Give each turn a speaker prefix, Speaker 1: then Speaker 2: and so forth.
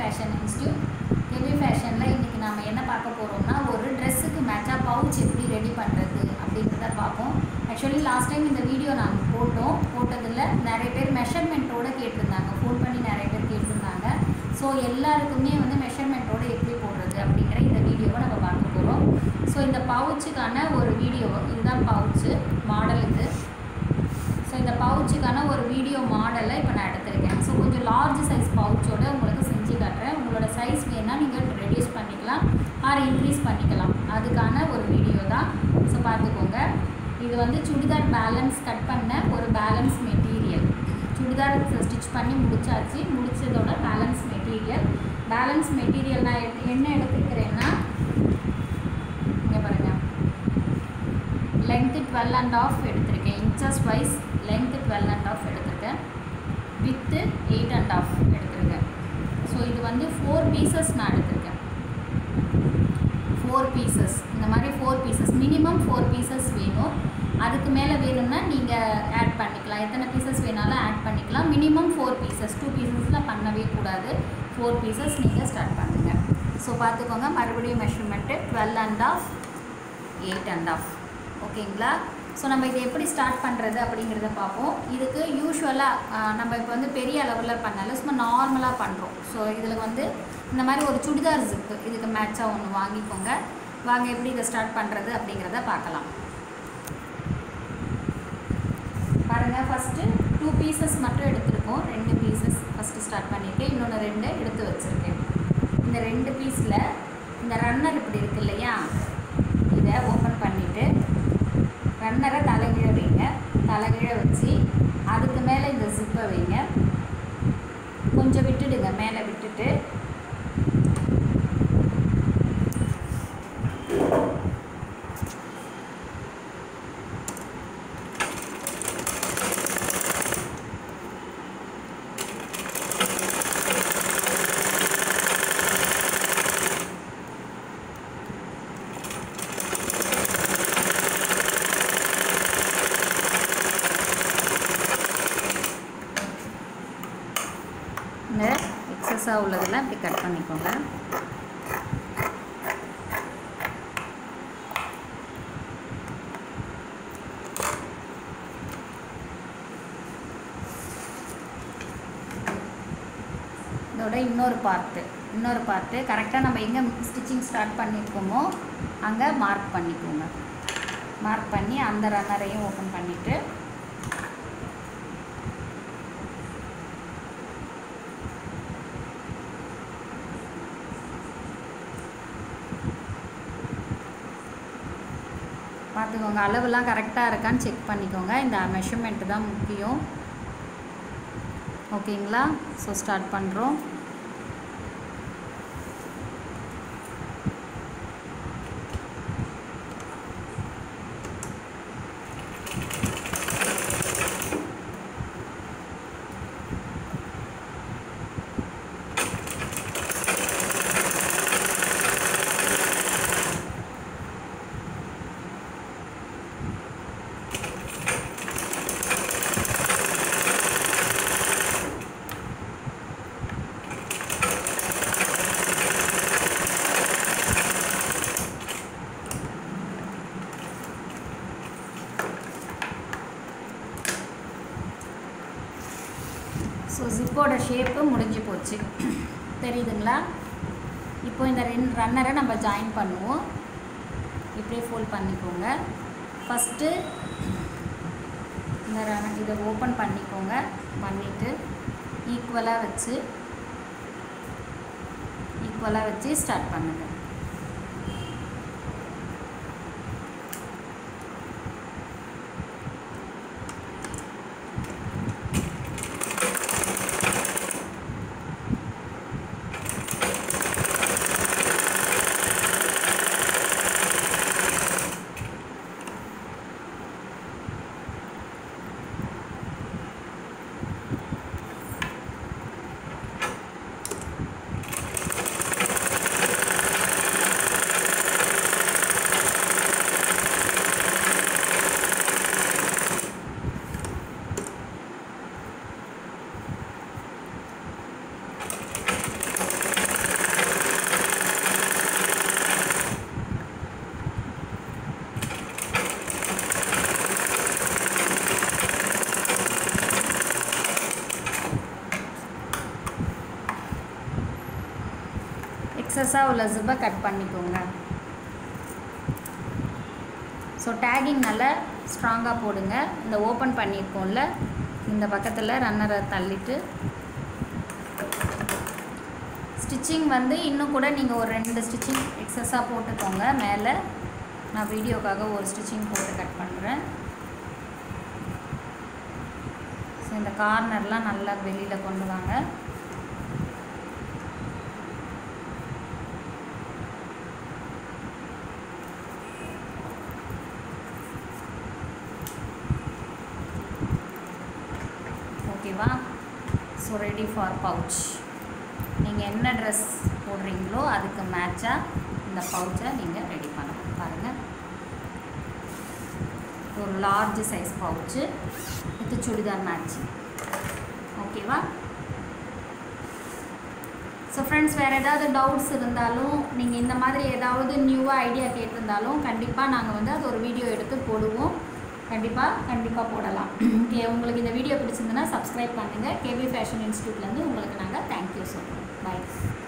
Speaker 1: fashion institute KP ஃபேஷனில் இன்றைக்கி நம்ம என்ன பார்க்க போகிறோம்னா ஒரு ட்ரெஸ்ஸுக்கு மேட்சாக பவுச் எப்படி ரெடி பண்ணுறது அப்படிங்கிறத பார்ப்போம் ஆக்சுவலி லாஸ்ட் டைம் இந்த வீடியோ நாங்கள் போட்டோம் போட்டதில் நிறைய பேர் மெஷர்மெண்ட்டோடு கேட்டிருந்தாங்க ஃபோன் பண்ணி நிறைய பேர் கேட்டிருந்தாங்க ஸோ எல்லாருக்குமே வந்து மெஷர்மெண்ட்டோடு எப்படி போடுறது அப்படிங்கிற இந்த வீடியோவை நம்ம பார்க்க போகிறோம் ஸோ இந்த பவுச்சுக்கான ஒரு வீடியோ இதுதான் பவுச்சு மாடல் இது ஸோ இந்த பவுச்சுக்கான ஒரு வீடியோ மாடலை இப்போ நான் எடுத்திருக்கேன் ஸோ கொஞ்சம் லார்ஜ் சைஸ் பவுச்சோட உங்களுக்கு செஞ்சு காட்டுறேன் உங்களோட சைஸ் வேணால் நீங்கள் ரெடியூஸ் பண்ணிக்கலாம் ஆர் இன்க்ரீஸ் பண்ணிக்கலாம் அதுக்கான ஒரு வீடியோ தான் ஸோ பார்த்துக்கோங்க இது வந்து சுடிதார் பேலன்ஸ் கட் பண்ண ஒரு பேலன்ஸ் மெட்டீரியல் சுடிதார் ஸ்டிச் பண்ணி முடிச்சாச்சு முடிச்சதோட பேலன்ஸ் மெட்டீரியல் பேலன்ஸ் மெட்டீரியல் நான் எடு- என்ன எடுத்துக்கிறேன்னா இங்கே பாருங்கள் லென்த்து டுவெல் அண்ட் ஆஃப் எடுத்திருக்கேன் inches wise length twelve and half எடுத்திருக்கேன் வித்து எயிட் அண்ட் ஆஃப் எடுத்திருக்கேன் ஸோ இது வந்து ஃபோர் பீசஸ் நான் எடுத்திருக்கேன் ஃபோர் பீசஸ் இந்த மாதிரி four pieces minimum four pieces வேணும் அதுக்கு மேலே வேணும்னா நீங்கள் ஆட் பண்ணிக்கலாம் எத்தனை பீசஸ் வேணாலும் ஆட் பண்ணிக்கலாம் மினிமம் ஃபோர் பீசஸ் டூ பீசஸில் பண்ணவே கூடாது ஃபோர் பீசஸ் நீங்கள் ஸ்டார்ட் பண்ணுங்கள் ஸோ பார்த்துக்கோங்க மறுபடியும் measurement twelve and half eight and half ஓகேங்களா ஸோ நம்ம இதை எப்படி ஸ்டார்ட் பண்ணுறது அப்படிங்கிறத பார்ப்போம் இதுக்கு யூஸ்வலாக நம்ம இப்போ வந்து பெரிய அளவில் பண்ணல சும்மா நார்மலாக பண்ணுறோம் ஸோ இதில் வந்து இந்த மாதிரி ஒரு சுடிதார் ஜிப்பு இதுக்கு மேட்சாக ஒன்று வாங்கிக்கோங்க வாங்க எப்படி இதை ஸ்டார்ட் பண்ணுறது அப்படிங்கிறத பார்க்கலாம் பாருங்கள் ஃபஸ்ட்டு டூ பீசஸ் மட்டும் எடுத்திருக்கோம் ரெண்டு பீசஸ் ஃபஸ்ட்டு ஸ்டார்ட் பண்ணியிருக்கேன் இன்னொன்று ரெண்டு எடுத்து வச்சுருக்கேன் இந்த ரெண்டு பீஸில் இந்த ரன்னர் இப்படி இருக்கு இல்லையா இதை ஓப்பன் பண்ணிவிட்டு ரன்னரை தலைகீழ வைங்க தலைகீழ வச்சு அதுக்கு மேலே இந்த ஜிப்பை வைங்க கொஞ்சம் விட்டுடுங்க மேலே விட்டுட்டு இந்த எக்ஸஸாக உள்ளதெல்லாம் இப்படி கட் பண்ணிக்கோங்க இதோட இன்னொரு பார்ட்டு இன்னொரு பார்ட்டு கரெக்டாக நம்ம எங்கே ஸ்டிச்சிங் ஸ்டார்ட் பண்ணியிருக்கோமோ அங்கே மார்க் பண்ணிக்கோங்க மார்க் பண்ணி அந்த ரன்னரையும் ஓப்பன் பண்ணிவிட்டு பார்த்துக்கோங்க அளவுலாம் கரெக்டாக இருக்கான்னு செக் பண்ணிக்கோங்க இந்த மெஷர்மெண்ட்டு தான் முக்கியம் ஓகேங்களா ஸோ ஸ்டார்ட் பண்ணுறோம் ஸோ ஜிப்போட ஷேப்பு முடிஞ்சு போச்சு தெரியுதுங்களா இப்போ இந்த ரெண்டு ரன்னரை நம்ம ஜாயின் பண்ணுவோம் இப்படியே ஃபோல்ட் பண்ணிக்கோங்க ஃபஸ்ட்டு இந்த ரன் இதை ஓப்பன் பண்ணிக்கோங்க பண்ணிவிட்டு ஈக்குவலாக வச்சு ஈக்குவலாக வச்சு ஸ்டார்ட் பண்ணுங்கள் எக்ஸஸாக உள்ள ஜிப்பை கட் பண்ணிக்கோங்க ஸோ டேகிங் நல்லா ஸ்ட்ராங்காக போடுங்க இந்த ஓப்பன் பண்ணியிருக்கோம்ல இந்த பக்கத்தில் ரன்னரை தள்ளிட்டு ஸ்டிச்சிங் வந்து இன்னும் கூட நீங்கள் ஒரு ரெண்டு ஸ்டிச்சிங் எக்ஸஸாக போட்டுக்கோங்க மேலே நான் வீடியோக்காக ஒரு ஸ்டிச்சிங் போட்டு கட் பண்ணுறேன் ஸோ இந்த கார்னர்லாம் நல்லா வெளியில் கொண்டு வாங்க ஓகேவா ஸோ ரெடி ஃபார் பவுச் நீங்கள் என்ன ட்ரெஸ் போடுறீங்களோ அதுக்கு மேட்சாக இந்த பவுச்சை நீங்கள் ரெடி பண்ணணும் பாருங்கள் ஒரு large size pouch with churidar matching ஓகேவா ஸோ ஃப்ரெண்ட்ஸ் வேறு ஏதாவது டவுட்ஸ் இருந்தாலும் நீங்கள் இந்த மாதிரி ஏதாவது நியூவாக ஐடியா கேட்டிருந்தாலும் கண்டிப்பாக நாங்கள் வந்து அது ஒரு வீடியோ எடுத்து போடுவோம் கண்டிப்பாக கண்டிப்பாக போடலாம் ஓகே உங்களுக்கு இந்த வீடியோ பிடிச்சிருந்துன்னா சப்ஸ்கிரைப் பண்ணுங்கள் கேபி ஃபேஷன் இன்ஸ்டியூட்லேருந்து உங்களுக்கு நாங்கள் தேங்க்யூ சொல்கிறோம் பை